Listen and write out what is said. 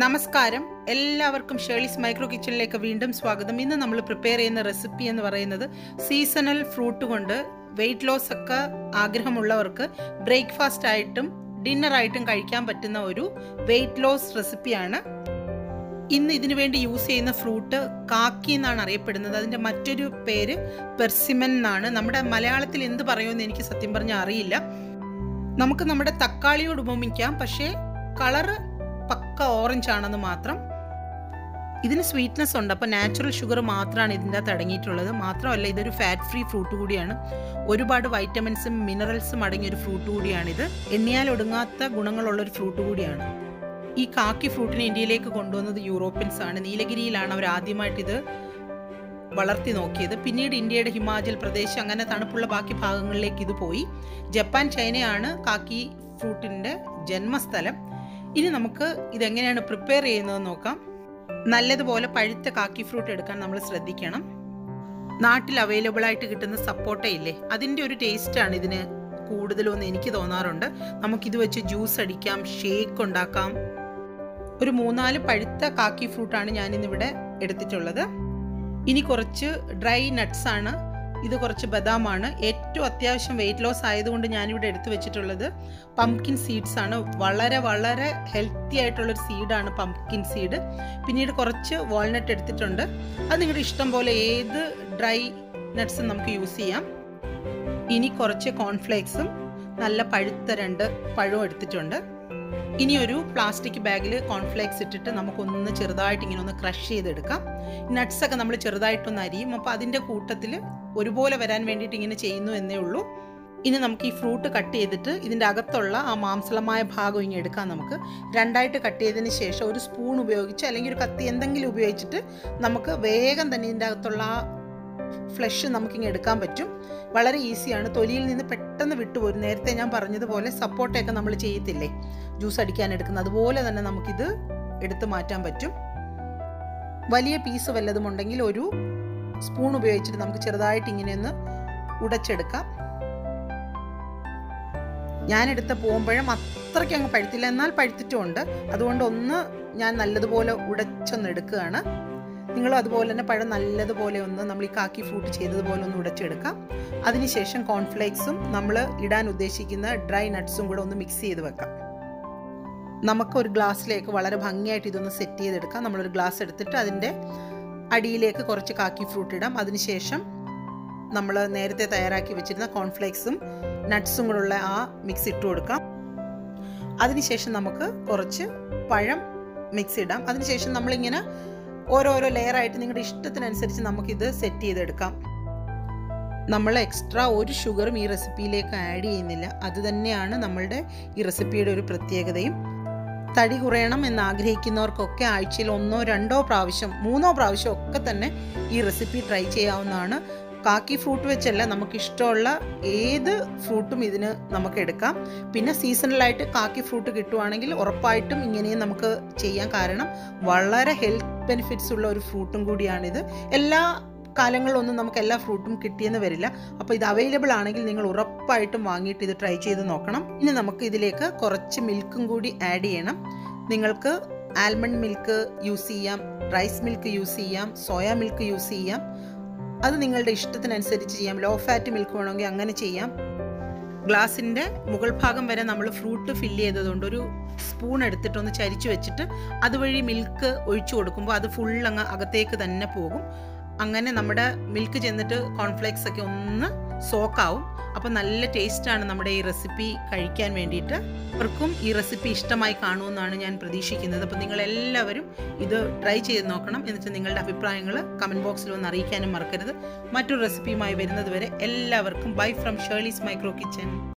നമസ്കാരം എല്ലാവർക്കും ഷേളീസ് മൈക്രോ കിച്ചണിലേക്ക് വീണ്ടും സ്വാഗതം ഇന്ന് നമ്മൾ പ്രിപ്പയർ ചെയ്യുന്ന റെസിപ്പി എന്ന് പറയുന്നത് സീസണൽ ഫ്രൂട്ട് കൊണ്ട് വെയിറ്റ് ലോസ് ഒക്കെ ആഗ്രഹമുള്ളവർക്ക് ബ്രേക്ക്ഫാസ്റ്റ് ആയിട്ടും ഡിന്നറായിട്ടും കഴിക്കാൻ പറ്റുന്ന ഒരു വെയിറ്റ് ലോസ് റെസിപ്പിയാണ് ഇന്ന് ഇതിനു വേണ്ടി യൂസ് ചെയ്യുന്ന ഫ്രൂട്ട് കാക്കി എന്നാണ് അറിയപ്പെടുന്നത് അതിൻ്റെ മറ്റൊരു പേര് പെർസിമൻ എന്നാണ് നമ്മുടെ മലയാളത്തിൽ എന്ത് പറയുമെന്ന് എനിക്ക് സത്യം പറഞ്ഞാൽ അറിയില്ല നമുക്ക് നമ്മുടെ തക്കാളിയോട് ഉപമിക്കാം പക്ഷേ കളറ് പക്ക ഓറഞ്ച് ആണെന്ന് മാത്രം ഇതിന് സ്വീറ്റ്നെസ് ഉണ്ട് അപ്പോൾ നാച്ചുറൽ ഷുഗർ മാത്രമാണ് ഇതിൻ്റെ അകത്ത് അടങ്ങിയിട്ടുള്ളത് മാത്രമല്ല ഇതൊരു ഫാറ്റ് ഫ്രീ ഫ്രൂട്ട് കൂടിയാണ് ഒരുപാട് വൈറ്റമിൻസും മിനറൽസും അടങ്ങിയ ഒരു ഫ്രൂട്ട് കൂടിയാണിത് എണ്ണിയാൽ ഒടുങ്ങാത്ത ഗുണങ്ങളുള്ള ഒരു ഫ്രൂട്ട് കൂടിയാണ് ഈ കാക്കി ഫ്രൂട്ടിനെ ഇന്ത്യയിലേക്ക് കൊണ്ടുവന്നത് യൂറോപ്യൻസ് ആണ് നീലഗിരിയിലാണ് അവർ ആദ്യമായിട്ട് ഇത് വളർത്തി നോക്കിയത് പിന്നീട് ഇന്ത്യയുടെ ഹിമാചൽ പ്രദേശ് അങ്ങനെ തണുപ്പുള്ള ബാക്കി ഭാഗങ്ങളിലേക്ക് ഇത് പോയി ജപ്പാൻ ചൈനയാണ് കാക്കി ഫ്രൂട്ടിൻ്റെ ജന്മസ്ഥലം ഇനി നമുക്ക് ഇതെങ്ങനെയാണ് പ്രിപ്പയർ ചെയ്യുന്നത് നോക്കാം നല്ലതുപോലെ പഴുത്ത കാക്കി ഫ്രൂട്ട് എടുക്കാൻ നമ്മൾ ശ്രദ്ധിക്കണം നാട്ടിൽ അവൈലബിൾ ആയിട്ട് കിട്ടുന്ന സപ്പോട്ട ഇല്ലേ അതിൻ്റെ ഒരു ടേസ്റ്റാണ് ഇതിന് കൂടുതലൊന്ന് എനിക്ക് തോന്നാറുണ്ട് നമുക്കിത് വെച്ച് ജ്യൂസ് അടിക്കാം ഷേക്ക് ഉണ്ടാക്കാം ഒരു മൂന്നാല് പഴുത്ത കാക്കി ഫ്രൂട്ടാണ് ഞാനിന്നിവിടെ എടുത്തിട്ടുള്ളത് ഇനി കുറച്ച് ഡ്രൈ നട്ട്സ് ആണ് ഇത് കുറച്ച് ബദാമാണ് ഏറ്റവും അത്യാവശ്യം വെയിറ്റ് ലോസ് ആയതുകൊണ്ട് ഞാനിവിടെ എടുത്തു വെച്ചിട്ടുള്ളത് പംകിൻ സീഡ്സ് ആണ് വളരെ വളരെ ഹെൽത്തി ആയിട്ടുള്ളൊരു സീഡാണ് പംകിൻ സീഡ് പിന്നീട് കുറച്ച് വാൾനട്ട് എടുത്തിട്ടുണ്ട് അത് നിങ്ങളുടെ ഇഷ്ടം പോലെ ഏത് ഡ്രൈ നട്ട്സും നമുക്ക് യൂസ് ചെയ്യാം ഇനി കുറച്ച് കോൺഫ്ലേക്സും നല്ല പഴുത്ത രണ്ട് പഴവും എടുത്തിട്ടുണ്ട് ഇനി ഒരു പ്ലാസ്റ്റിക് ബാഗിൽ കോൺഫ്ലേക്സ് ഇട്ടിട്ട് നമുക്കൊന്ന് ചെറുതായിട്ട് ഇങ്ങനെ ഒന്ന് ക്രഷ് ചെയ്തെടുക്കാം നട്ട്സ് ഒക്കെ നമ്മൾ ചെറുതായിട്ടൊന്ന് അരിയും അപ്പോൾ അതിൻ്റെ കൂട്ടത്തിൽ ഒരുപോലെ വരാൻ വേണ്ടിയിട്ട് ഇങ്ങനെ ചെയ്യുന്നു എന്നേ ഉള്ളൂ ഇനി നമുക്ക് ഈ ഫ്രൂട്ട് കട്ട് ചെയ്തിട്ട് ഇതിൻ്റെ അകത്തുള്ള ആ മാംസളമായ ഭാഗം ഇങ്ങനെ എടുക്കാം നമുക്ക് രണ്ടായിട്ട് കട്ട് ചെയ്തതിന് ശേഷം ഒരു സ്പൂൺ ഉപയോഗിച്ച് അല്ലെങ്കിൽ ഒരു കത്തി എന്തെങ്കിലും ഉപയോഗിച്ചിട്ട് നമുക്ക് വേഗം തന്നെ ഇതിൻ്റെ അകത്തുള്ള ആ ഫ്ലഷ് നമുക്കിങ്ങനെ എടുക്കാൻ പറ്റും വളരെ ഈസിയാണ് തൊലിയിൽ നിന്ന് പെട്ടെന്ന് വിട്ടുപോരും നേരത്തെ ഞാൻ പറഞ്ഞതുപോലെ സപ്പോർട്ടയൊക്കെ നമ്മൾ ചെയ്യത്തില്ലേ ജ്യൂസ് അടിക്കാൻ എടുക്കുന്നത് അതുപോലെ തന്നെ നമുക്കിത് എടുത്തു മാറ്റാൻ പറ്റും വലിയ പീസ് വല്ലതും ഉണ്ടെങ്കിൽ ഒരു സ്പൂൺ ഉപയോഗിച്ചിട്ട് നമുക്ക് ചെറുതായിട്ട് ഇങ്ങനെ ഒന്ന് ഉടച്ചെടുക്കാം ഞാനെടുത്ത പൂമ്പഴം അത്രയ്ക്ക് അങ്ങ് പഴുത്തില്ല എന്നാൽ പഴുത്തിട്ടുമുണ്ട് അതുകൊണ്ട് ഒന്ന് ഞാൻ നല്ലതുപോലെ ഉടച്ചൊന്ന് എടുക്കുകയാണ് നിങ്ങളും അതുപോലെ തന്നെ പഴം നല്ലതുപോലെ ഒന്ന് നമ്മൾ ഈ കാക്കി ഫ്രൂട്ട് ചെയ്തതുപോലെ ഒന്ന് ഉടച്ചെടുക്കാം അതിനുശേഷം കോൺഫ്ലേക്സും നമ്മൾ ഇടാൻ ഉദ്ദേശിക്കുന്ന ഡ്രൈ നട്ട്സും കൂടെ ഒന്ന് മിക്സ് ചെയ്ത് വെക്കാം നമുക്ക് ഒരു ഗ്ലാസ്സിലേക്ക് വളരെ ഭംഗിയായിട്ട് ഇതൊന്ന് സെറ്റ് ചെയ്തെടുക്കാം നമ്മളൊരു ഗ്ലാസ് എടുത്തിട്ട് അതിൻ്റെ അടിയിലേക്ക് കുറച്ച് കാക്കി ഫ്രൂട്ട് ഇടാം അതിനുശേഷം നമ്മൾ നേരത്തെ തയ്യാറാക്കി വെച്ചിരുന്ന കോൺഫ്ലേക്സും നട്ട്സും കൂടെയുള്ള ആ മിക്സ് ഇട്ട് കൊടുക്കാം അതിനുശേഷം നമുക്ക് കുറച്ച് പഴം മിക്സ് ഇടാം അതിനുശേഷം നമ്മളിങ്ങനെ ഓരോരോ ലെയറായിട്ട് നിങ്ങളുടെ ഇഷ്ടത്തിനനുസരിച്ച് നമുക്കിത് സെറ്റ് ചെയ്തെടുക്കാം നമ്മൾ എക്സ്ട്രാ ഒരു ഷുഗറും ഈ റെസിപ്പിയിലേക്ക് ആഡ് ചെയ്യുന്നില്ല അത് തന്നെയാണ് നമ്മളുടെ ഈ റെസിപ്പിയുടെ ഒരു പ്രത്യേകതയും തടി കുറയണം എന്ന് ആഗ്രഹിക്കുന്നവർക്കൊക്കെ ആഴ്ചയിൽ ഒന്നോ രണ്ടോ പ്രാവശ്യം മൂന്നോ പ്രാവശ്യം ഒക്കെ തന്നെ ഈ റെസിപ്പി ട്രൈ ചെയ്യാവുന്നതാണ് കാക്കി ഫ്രൂട്ട് വെച്ചല്ല നമുക്ക് ഇഷ്ടമുള്ള ഏത് ഫ്രൂട്ടും ഇതിന് നമുക്ക് എടുക്കാം പിന്നെ സീസണലായിട്ട് കാക്കി ഫ്രൂട്ട് കിട്ടുവാണെങ്കിൽ ഉറപ്പായിട്ടും ഇങ്ങനെയും നമുക്ക് ചെയ്യാൻ കാരണം വളരെ ഹെൽത്ത് ബെനിഫിറ്റ്സ് ഉള്ള ഒരു ഫ്രൂട്ടും കൂടിയാണിത് എല്ലാ കാലങ്ങളിലൊന്നും നമുക്ക് എല്ലാ ഫ്രൂട്ടും കിട്ടിയെന്ന് വരില്ല അപ്പോൾ ഇത് അവൈലബിൾ ആണെങ്കിൽ നിങ്ങൾ ഉറപ്പായിട്ടും വാങ്ങിയിട്ട് ഇത് ട്രൈ ചെയ്ത് നോക്കണം ഇനി നമുക്ക് ഇതിലേക്ക് കുറച്ച് മിൽക്കും കൂടി ആഡ് ചെയ്യണം നിങ്ങൾക്ക് ആൽമണ്ട് മിൽക്ക് യൂസ് ചെയ്യാം റൈസ് മിൽക്ക് യൂസ് ചെയ്യാം സോയ മിൽക്ക് യൂസ് ചെയ്യാം അത് നിങ്ങളുടെ ഇഷ്ടത്തിനനുസരിച്ച് ചെയ്യാം ലോ ഫാറ്റ് മിൽക്ക് വേണമെങ്കിൽ അങ്ങനെ ചെയ്യാം ഗ്ലാസിൻ്റെ മുകൾ ഭാഗം വരെ നമ്മൾ ഫ്രൂട്ട് ഫില്ല് ചെയ്തതുകൊണ്ട് ഒരു സ്പൂൺ എടുത്തിട്ടൊന്ന് ചരിച്ചു വെച്ചിട്ട് അതുവഴി മിൽക്ക് ഒഴിച്ചു കൊടുക്കുമ്പോൾ അത് ഫുൾ അങ്ങ് അകത്തേക്ക് തന്നെ പോകും അങ്ങനെ നമ്മുടെ മിൽക്ക് ചെന്നിട്ട് കോൺഫ്ലേക്സ് ഒക്കെ ഒന്ന് സോക്കാവും അപ്പോൾ നല്ല ടേസ്റ്റാണ് നമ്മുടെ ഈ റെസിപ്പി കഴിക്കാൻ വേണ്ടിയിട്ട് അവർക്കും ഈ റെസിപ്പി ഇഷ്ടമായി കാണുമെന്നാണ് ഞാൻ പ്രതീക്ഷിക്കുന്നത് അപ്പോൾ നിങ്ങളെല്ലാവരും ഇത് ട്രൈ ചെയ്ത് നോക്കണം എന്നിട്ട് നിങ്ങളുടെ അഭിപ്രായങ്ങൾ കമൻറ്റ് ബോക്സിൽ ഒന്ന് അറിയിക്കാനും മറക്കരുത് മറ്റൊരു റെസിപ്പിയുമായി വരുന്നത് വരെ എല്ലാവർക്കും bye from Shirley's micro kitchen